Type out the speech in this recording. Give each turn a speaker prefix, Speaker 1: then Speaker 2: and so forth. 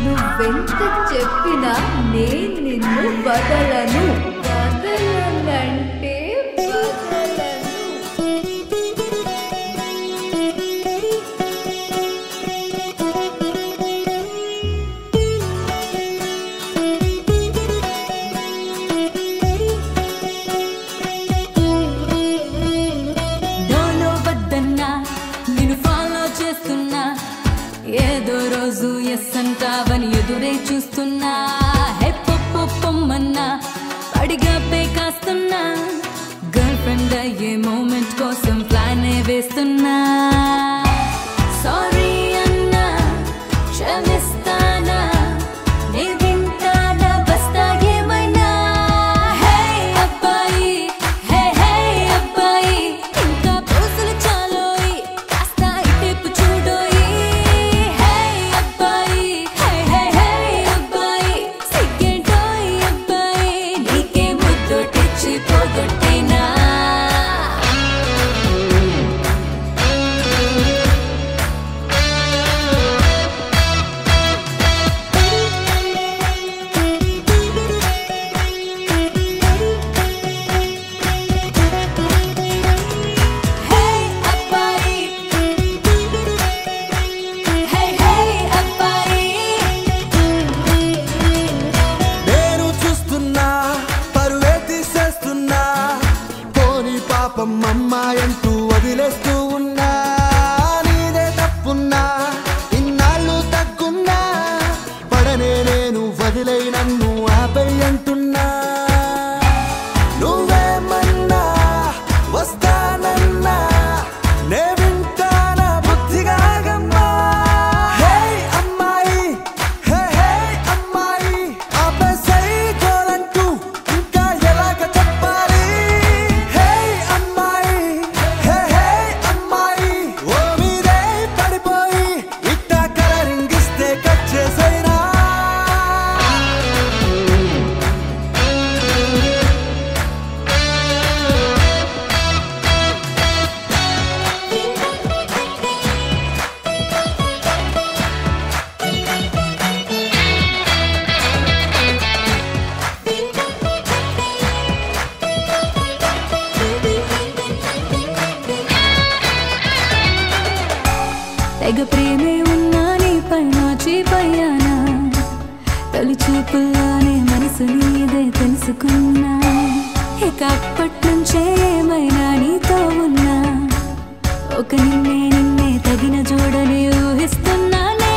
Speaker 1: నువ్వెంత చెప్పినా నేను నిన్ను వదలను వదలనంటే వదలను
Speaker 2: డోలో వద్దన్నా నేను ఫాలో చేస్తున్నా ఏదో రోజు ఎస్ అంటావని ఎదురే చూస్తున్నా హే పొప్పు పొమ్మన్నా పడిగా పే కాస్తున్నా గర్ల్ ఫ్రెండ్ అయ్యే మూమెంట్ కోసం ప్లాన్ వేస్తున్నా సారీ అన్నా క్షమిస్తానా నే వింటానా వస్తా ఏమైనా హే అబ్బాయి హే హే అబ్బాయి ఇంకా పోసులు చాలోయి కాస్త ఇటేపు చూడోయి హే అబ్బాయి హే హే హే అబ్బాయి సిగ్గేటోయ్ అబ్బాయి నీకే ముద్దొటిచ్చి పోగొట్టేనా హే అబ్బాయి హే హే అబ్బాయి
Speaker 3: నేను చూస్తున్నా పరువే తీసేస్తున్నా పోని పాపం అమ్మాయంటూ వదిలేస్తూ ఉన్నా నీదే తప్పున్నా ఇన్నాళ్ళు తగ్గున్నా పడనే నేను వదిలే నన్ను ఆపై అంటున్నా నువ్వేమన్నా వస్తానన్నా నే వింటానా బుద్ధిగా గమ్మా హే అమ్మాయి హే హే అమ్మాయి ఆపేసై కోరంటూ ఇంకా ఎలాగ చెప్పాలి హే అమ్మాయి హే హే అమ్మాయి ఓ మీదే పడిపోయి ఇట్టా కలరింగ్ ఇస్తే కట్ చేసైనా
Speaker 2: తెగ ప్రేమే ఉన్నా నీ పైన చీపయ్యానా తొలి చూపుల్లోనే మనసు నీదే తెలుసుకున్నా ఇక అప్పటి నుంచే ఏమైనా నీతో ఉన్నా ఒక నిన్నే నిన్నే తగిన జోడని ఊహిస్తున్నానే